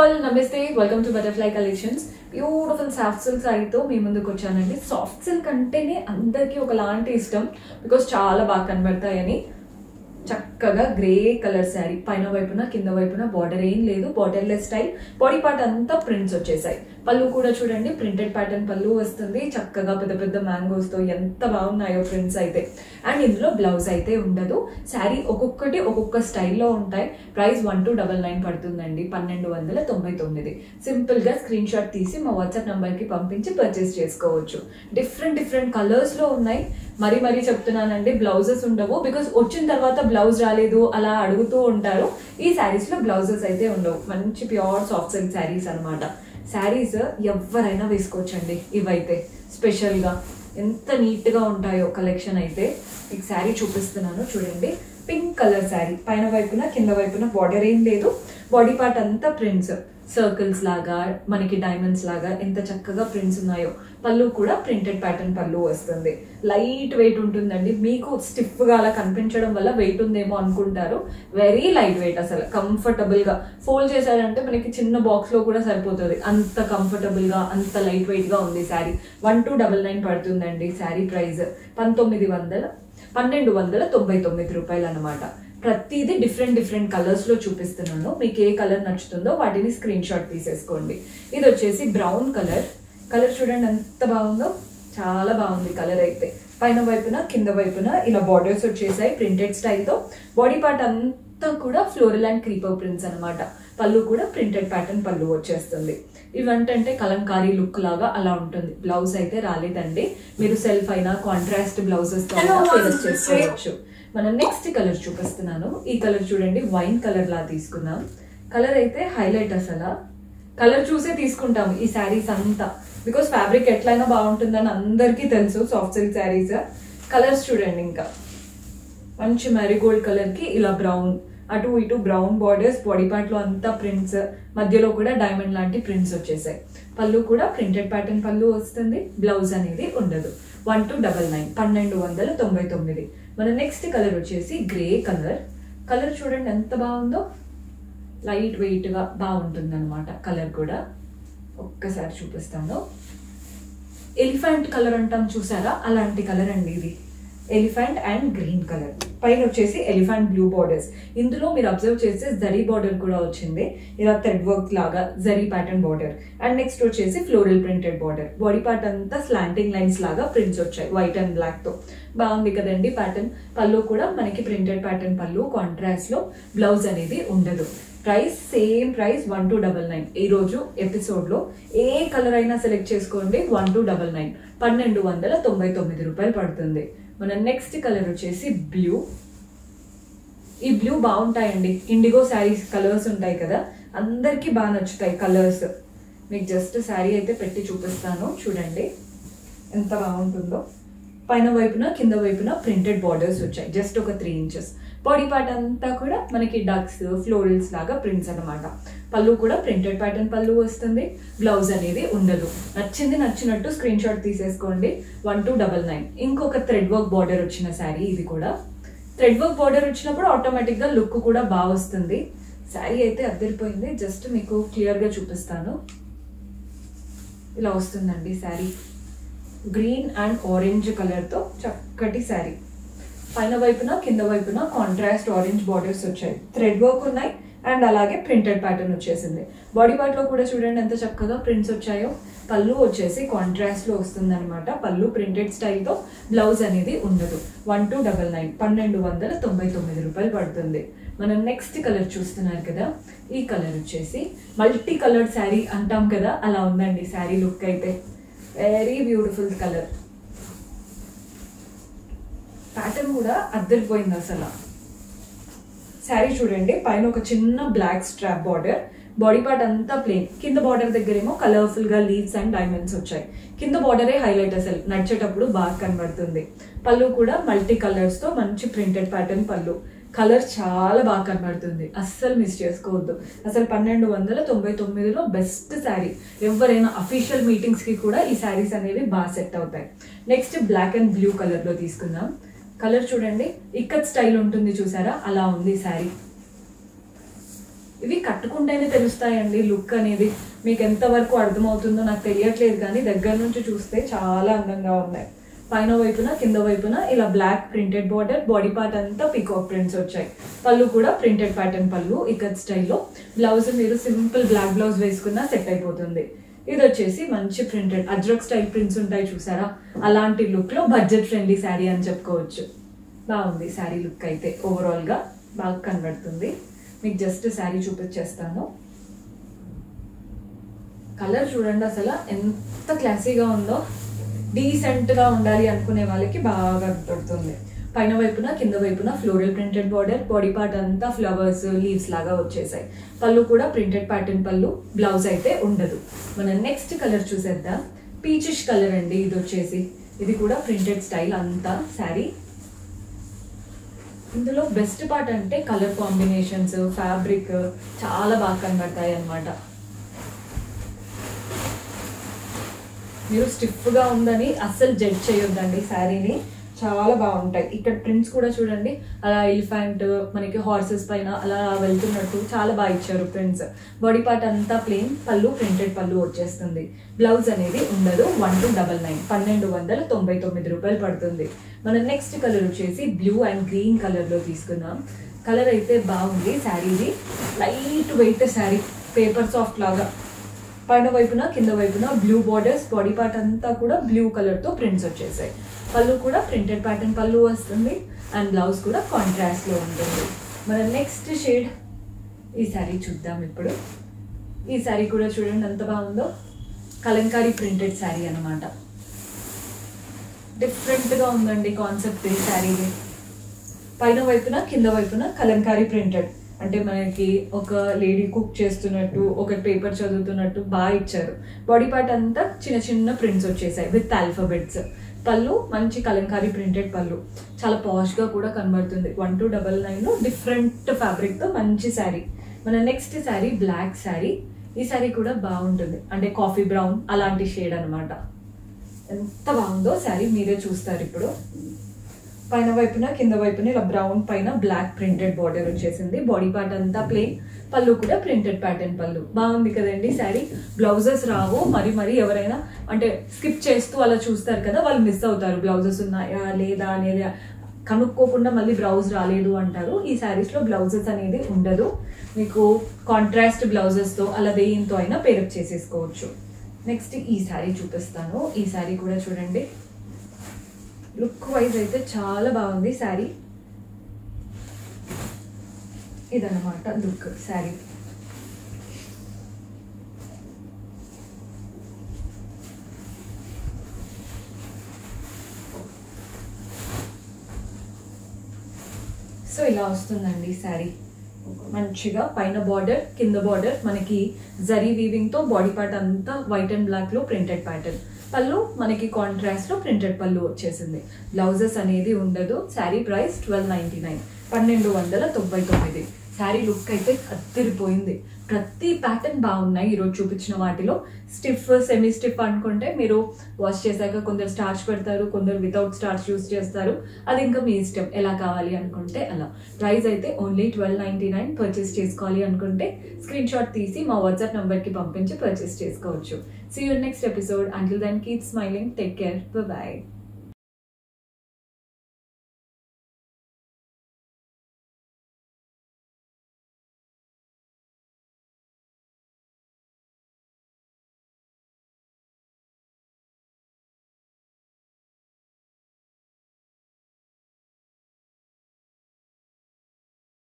all నమస్తే welcome to butterfly collections beautiful soft silk శారీతో మీ ముందుకు వచ్చానండి సాఫ్ట్ సిల్క్ అంటేనే అందరికీ ఒకలాంటి ఇష్టం బికాస్ చాలా బాగా కనబడతాయని చక్కగా గ్రే కలర్ శారీ పైన వైపున కింద వైపున బార్డర్ ఏం లేదు బార్డర్లెస్ స్టైల్ బాడీ పార్ట్ అంతా ప్రింట్స్ వచ్చేసాయి పళ్ళు కూడా చూడండి ప్రింటెడ్ ప్యాటర్న్ పళ్ళు వస్తుంది చక్కగా పెద్ద పెద్ద మ్యాంగోస్ తో ఎంత బాగున్నాయో ప్రింట్స్ అయితే అండ్ ఇందులో బ్లౌజ్ అయితే ఉండదు శారీ ఒక్కొక్కటి ఒక్కొక్క స్టైల్లో ఉంటాయి price one two double nine పడుతుందండి పన్నెండు వందల తొంభై తొమ్మిది సింపుల్ గా స్క్రీన్ షాట్ తీసి మా వాట్సాప్ నంబర్ కి పంపించి పర్చేస్ చేసుకోవచ్చు డిఫరెంట్ డిఫరెంట్ కలర్స్ లో ఉన్నాయి మరీ మరీ చెప్తున్నానండి బ్లౌజెస్ ఉండవు బికాస్ వచ్చిన తర్వాత బ్లౌజ్ రాలేదు అలా అడుగుతూ ఉంటారు ఈ శారీస్ లో బ్లౌజెస్ అయితే ఉండవు మంచి ప్యూర్ సాఫ్ట్ సిల్క్ శారీస్ అనమాట శారీస్ ఎవరైనా వేసుకోవచ్చండి ఇవైతే స్పెషల్ గా ఎంత నీట్ గా ఉంటాయో కలెక్షన్ అయితే మీకు శారీ చూపిస్తున్నాను చూడండి పింక్ కలర్ శారీ పైన వైపున కింద వైపున బార్డర్ ఏం లేదు బాడీ పార్ట్ అంతా ప్రింట్స్ సర్కిల్స్ లాగా మనకి డైమండ్స్ లాగా ఎంత చక్కగా ప్రింట్స్ ఉన్నాయో పళ్ళు కూడా ప్రింటెడ్ ప్యాటర్న్ పళ్ళు వస్తుంది లైట్ వెయిట్ ఉంటుందండి మీకు స్టిఫ్ గా అలా కనిపించడం వల్ల వెయిట్ ఉందేమో అనుకుంటారు వెరీ లైట్ వెయిట్ అసలు కంఫర్టబుల్ గా ఫోల్డ్ చేశారంటే మనకి చిన్న బాక్స్ లో కూడా సరిపోతుంది అంత కంఫర్టబుల్ గా అంత లైట్ వెయిట్ గా ఉంది sari one two double nine పడుతుందండి శారీ ప్రైస్ పంతొమ్మిది వందల పన్నెండు వందల తొంభై తొమ్మిది రూపాయలు అనమాట ప్రతిదీ డిఫరెంట్ డిఫరెంట్ కలర్స్ లో చూపిస్తున్నాను మీకు ఏ కలర్ నచ్చుతుందో వాటిని స్క్రీన్ షాట్ తీసేసుకోండి ఇది వచ్చేసి బ్రౌన్ కలర్ కలర్ చూడండి ఎంత బాగుందో చాలా బాగుంది కలర్ అయితే పైన వైపున కింద వైపున ఇలా బార్డర్స్ వచ్చేసాయి ప్రింటెడ్ స్టైల్తో బాడీ పార్ట్ అంతా కూడా ఫ్లోరల్ అండ్ క్రీపర్ ప్రింట్స్ అనమాట పళ్ళు కూడా ప్రింటెడ్ ప్యాటర్న్ పళ్ళు వచ్చేస్తుంది ఇవంటంటే కలంకారీ లుక్ లాగా అలా ఉంటుంది బ్లౌజ్ అయితే రాలేదండి మీరు సెల్ఫ్ అయినా కాంట్రాస్ట్ బ్లౌజెస్ తో చేసుకోవచ్చు మనం నెక్స్ట్ కలర్ చూపిస్తున్నాను ఈ కలర్ చూడండి వైన్ కలర్ లా తీసుకున్నాం కలర్ అయితే హైలైట్ అసలు కలర్ చూసే తీసుకుంటాం ఈ శారీస్ అంతా బికాస్ ఫ్యాబ్రిక్ ఎట్లయినా బాగుంటుందని అందరికీ తెలుసు సాఫ్ట్ సిల్క్ శారీస్ కలర్స్ చూడండి ఇంకా మంచి మ్యారీగోల్డ్ కలర్ కి ఇలా బ్రౌన్ అటు ఇటు బ్రౌన్ బార్డర్స్ బాడీ పార్ట్ లో అంతా ప్రింట్స్ మధ్యలో కూడా డైమండ్ లాంటి ప్రింట్స్ వచ్చేసాయి పళ్ళు కూడా ప్రింటెడ్ ప్యాటర్న్ పళ్ళు వస్తుంది బ్లౌజ్ అనేది ఉండదు వన్ టూ డబల్ నైన్ పన్నెండు వందల తొంభై తొమ్మిది మన నెక్స్ట్ కలర్ వచ్చేసి గ్రే కలర్ కలర్ చూడండి ఎంత బాగుందో లైట్ వెయిట్గా బాగుంటుంది అనమాట కలర్ కూడా ఒక్కసారి చూపిస్తాను ఎలిఫెంట్ కలర్ అంటాం చూసారా అలాంటి కలర్ అండి ఇది ఎలిఫెంట్ అండ్ గ్రీన్ కలర్ పైన వచ్చేసి ఎలిఫెంట్ బ్లూ బార్డర్స్ ఇందులో మీరు అబ్జర్వ్ చేస్తే జరీ బార్డర్ కూడా వచ్చింది ఇలా థ్రెడ్ వర్క్ లాగా zari pattern border and next వచ్చేసి floral printed border body part అంతా స్లాంటింగ్ లైన్స్ లాగా ప్రింట్స్ వచ్చాయి వైట్ అండ్ బ్లాక్ తో బాగుంది కదండి ప్యాటర్న్ పళ్ళు కూడా మనకి ప్రింటెడ్ ప్యాటర్న్ పళ్ళు కాంట్రాస్ట్ లో బ్లౌజ్ అనేది ఉండదు price same price one two double nine ఈ రోజు ఎపిసోడ్ లో ఏ కలర్ అయినా సెలెక్ట్ చేసుకోండి వన్ టూ డబల్ నైన్ పన్నెండు వందల తొంభై తొమ్మిది రూపాయలు పడుతుంది మన నెక్స్ట్ కలర్ వచ్చేసి బ్లూ ఈ బ్లూ బాగుంటాయండి ఇండిగో శారీస్ కలర్స్ ఉంటాయి కదా అందరికీ బాగా నచ్చుతాయి కలర్స్ మీకు జస్ట్ శారీ అయితే పెట్టి చూపిస్తాను చూడండి ఎంత బాగుంటుందో పైన వైపున కింద వైపున ప్రింటెడ్ బార్డర్స్ వచ్చాయి జస్ట్ ఒక త్రీ ఇంచెస్ బాడీ పార్ట్ అంతా కూడా మనకి డక్స్ ఫ్లోరల్స్ లాగా ప్రింట్స్ అనమాట పళ్ళు కూడా ప్రింటెడ్ ప్యాటర్న్ పళ్ళు వస్తుంది బ్లౌజ్ అనేది ఉండదు నచ్చింది నచ్చినట్టు స్క్రీన్ షాట్ తీసేసుకోండి వన్ టూ డబల్ నైన్ ఇంకొక థ్రెడ్ వర్క్ బార్డర్ వచ్చిన శారీ ఇది కూడా థ్రెడ్ వర్క్ బార్డర్ వచ్చినప్పుడు ఆటోమేటిక్గా లుక్ కూడా బాగా వస్తుంది శారీ అయితే అద్దరిపోయింది జస్ట్ మీకు క్లియర్గా చూపిస్తాను ఇలా వస్తుందండి శారీ గ్రీన్ అండ్ ఆరెంజ్ కలర్తో చక్కటి శారీ పైన వైపున కింద వైపున కాంట్రాస్ట్ ఆరెంజ్ బార్డర్స్ వచ్చాయి థ్రెడ్ వర్క్ ఉన్నాయి అండ్ అలాగే ప్రింటెడ్ ప్యాటర్న్ వచ్చేసింది బాడీ పార్ట్ లో కూడా చూడండి ఎంత చక్కగా ప్రింట్స్ వచ్చాయో పళ్ళు వచ్చేసి కాంట్రాస్ట్ లో వస్తుంది అనమాట పళ్ళు ప్రింటెడ్ స్టైల్తో బ్లౌజ్ అనేది ఉండదు వన్ టూ డబల్ నైన్ పన్నెండు వందల తొంభై తొమ్మిది రూపాయలు పడుతుంది మనం నెక్స్ట్ కలర్ చూస్తున్నారు కదా ఈ కలర్ వచ్చేసి మల్టీ కలర్డ్ శారీ అంటాం కదా అలా ఉందండి శారీ లుక్ అయితే వెరీ బ్యూటిఫుల్ కలర్ ప్యాటర్న్ కూడా అద్దరిపోయింది అసలు శారీ చూడండి పైన ఒక చిన్న black strap border body part అంతా ప్లేన్ కింద బార్డర్ దగ్గర ఏమో కలర్ఫుల్ గా లీవ్స్ అండ్ డైమండ్స్ వచ్చాయి కింద బార్డరే హైలైట్ అసలు నడిచేటప్పుడు బాగా కనబడుతుంది పళ్ళు కూడా మల్టీ కలర్స్ తో మంచి ప్రింటెడ్ ప్యాటర్న్ పళ్ళు కలర్ చాలా బాగా కనబడుతుంది అస్సలు మిస్ చేసుకోవద్దు అసలు పన్నెండు వందల తొంభై తొమ్మిదిలో బెస్ట్ శారీ ఎవరైనా అఫీషియల్ మీటింగ్స్ కి కూడా ఈ శారీస్ అనేవి బాగా సెట్ అవుతాయి next black and blue colour లో తీసుకుందాం కలర్ చూడండి ఇక్కత్ స్టైల్ ఉంటుంది చూసారా అలా ఉంది శారీ ఇవి కట్టుకుంటేనే తెలుస్తాయండి లుక్ అనేది మీకు ఎంతవరకు అర్థమవుతుందో నాకు తెలియట్లేదు కానీ దగ్గర నుంచి చూస్తే చాలా అందంగా ఉన్నాయి పైన వైపున కింద వైపున ఇలా black printed border body part అంతా పీకాక్ ప్రింట్స్ వచ్చాయి పళ్ళు కూడా ప్రింటెడ్ ప్యాటర్న్ పళ్ళు ఇకత్ స్టైల్లో బ్లౌజ్ మీరు సింపుల్ బ్లాక్ బ్లౌజ్ వేసుకున్నా సెట్ అయిపోతుంది ఇది వచ్చేసి మంచి ప్రింటెడ్ అజ్రక్ స్టైల్ ప్రింట్స్ ఉంటాయి చూసారా అలాంటి లుక్ లో బడ్జెట్ ఫ్రెండ్లీ శారీ అని చెప్పుకోవచ్చు బాగుంది శారీ లుక్ అయితే ఓవరాల్ గా బాగా కనబడుతుంది మీకు జస్ట్ శారీ చూపించేస్తాను కలర్ చూడండి అసలు ఎంత క్లాసీగా ఉందో డీసెంట్ గా ఉండాలి అనుకునే వాళ్ళకి బాగా కనపడుతుంది పైన వైపున కింద వైపున floral printed border body part అంతా ఫ్లవర్స్ లీవ్స్ లాగా వచ్చేసాయి పళ్ళు కూడా ప్రింటెడ్ ప్యాటర్న్ పళ్ళు బ్లౌజ్ అయితే ఉండదు మన నెక్స్ట్ కలర్ చూసేద్దాం పీచిష్ కలర్ అండి ఇది వచ్చేసి ఇది కూడా ప్రింటెడ్ స్టైల్ అంతా శారీ ఇందులో బెస్ట్ పార్ట్ అంటే కలర్ కాంబినేషన్స్ ఫ్యాబ్రిక్ చాలా బాగా కనబడతాయి అన్నమాట మీరు స్టిఫ్గా ఉందని అస్సలు జడ్జ్ చేయొద్దండి శారీని చాలా బాగుంటాయి ఇక్కడ ప్రింట్స్ కూడా చూడండి అలా ఎలిఫెంట్ మనకి హార్సెస్ పైన అలా వెళ్తున్నట్టు చాలా బాగా ఇచ్చారు ప్రింట్స్ బాడీ పార్ట్ అంతా ప్లెయిన్ పళ్ళు ప్రింటెడ్ పళ్ళు వచ్చేస్తుంది బ్లౌజ్ అనేది ఉండదు వన్ టు డబల్ నైన్ పన్నెండు వందల తొంభై తొమ్మిది రూపాయలు పడుతుంది మన నెక్స్ట్ కలర్ వచ్చేసి బ్లూ అండ్ గ్రీన్ కలర్లో తీసుకున్నాం కలర్ అయితే బాగుంది శారీది light weight sari paper soft లాగా పైన వైపున కింద వైపున బ్లూ బార్డర్స్ బాడీ పార్ట్ అంతా కూడా బ్లూ కలర్ తో ప్రింట్స్ వచ్చేసాయి పళ్ళు కూడా ప్రింటెడ్ ప్యాటర్న్ పళ్ళు వస్తుంది అండ్ బ్లౌజ్ కూడా కాంట్రాస్ట్ లో ఉంటుంది మన నెక్స్ట్ షేడ్ ఈ శారీ చూద్దాం ఇప్పుడు ఈ శారీ కూడా చూడండి ఎంత బాగుందో కలంకారీ ప్రింటెడ్ శారీ అనమాట డిఫరెంట్ గా ఉందండి కాన్సెప్ట్ ఈ శారీది పైన వైపున కింద వైపున కలంకారీ ప్రింటెడ్ అంటే మనకి ఒక లేడీ కుక్ చేస్తున్నట్టు ఒక పేపర్ చదువుతున్నట్టు బాగా ఇచ్చారు బాడీ పార్ట్ అంతా చిన్న చిన్న ప్రింట్స్ వచ్చేసాయి విత్ ఆల్ఫాబెట్స్ పళ్ళు మంచి కలంకారీ ప్రింటెడ్ పళ్ళు చాలా పాష్ గా కూడా కనబడుతుంది one two double nine different fabric తో మంచి శారీ మన నెక్స్ట్ శారీ బ్లాక్ శారీ ఈ శారీ కూడా బాగుంటుంది అంటే కాఫీ బ్రౌన్ అలాంటి షేడ్ అన్నమాట ఎంత బాగుందో శారీ మీరే చూస్తారు ఇప్పుడు పైన వైపున కింద వైపున ఇలా బ్రౌన్ పైన బ్లాక్ ప్రింటెడ్ బార్డర్ వచ్చేసింది బాడీ పార్ట్ అంతా ప్లెయిన్ పళ్ళు కూడా ప్రింటెడ్ ప్యాటర్న్ పళ్ళు బాగుంది కదండి శారీ బ్లౌజెస్ రావు మరి మరి ఎవరైనా అంటే స్కిప్ చేస్తూ అలా చూస్తారు కదా వాళ్ళు మిస్ అవుతారు బ్లౌజెస్ ఉన్నాయా లేదా అనేది కనుక్కోకుండా మళ్ళీ బ్లౌజ్ రాలేదు అంటారు ఈ శారీస్ లో బ్లౌజెస్ అనేది ఉండదు మీకు కాంట్రాస్ట్ బ్లౌజెస్ తో అలా దేంతో అయినా పేరప్ చేసేసుకోవచ్చు నెక్స్ట్ ఈ శారీ చూపిస్తాను ఈ శారీ కూడా చూడండి లుక్ వైజ్ అయితే చాలా బాగుంది శారీ ఇదన్నమాట లుక్ శారీ సో ఇలా వస్తుందండి శారీ మంచిగా పైన బార్డర్ కింద బార్డర్ మనకి జరీ వీవింగ్ తో బాడీ పార్ట్ అంతా వైట్ అండ్ బ్లాక్ లో ప్రింటెడ్ ప్యాటర్న్ పళ్ళు మనకి కాంట్రాస్ట్ లో ప్రింటెడ్ పళ్ళు వచ్చేసింది బ్లౌజెస్ అనేది ఉండదు sari price twelve ninety nine పన్నెండు వందల తొంభై తొమ్మిది శారీ లుక్ అయితే అద్దరిపోయింది ప్రతి ప్యాటర్న్ బాగున్నాయి ఈరోజు చూపించిన వాటిలో స్టిఫ్ సెమీ స్టిఫ్ అనుకుంటే మీరు వాష్ చేశాక కొందరు స్టార్చ్ పెడతారు కొందరు వితౌట్ స్టార్చ్ యూస్ చేస్తారు అది ఇంకా మీ ఇష్టం ఎలా కావాలి అనుకుంటే అలా ప్రైస్ అయితే only twelve ninety nine purchase చేసుకోవాలి అనుకుంటే స్క్రీన్ షాట్ తీసి మా వాట్సాప్ నెంబర్కి పంపించి పర్చేస్ చేసుకోవచ్చు see you next episode until then keep smiling take care bye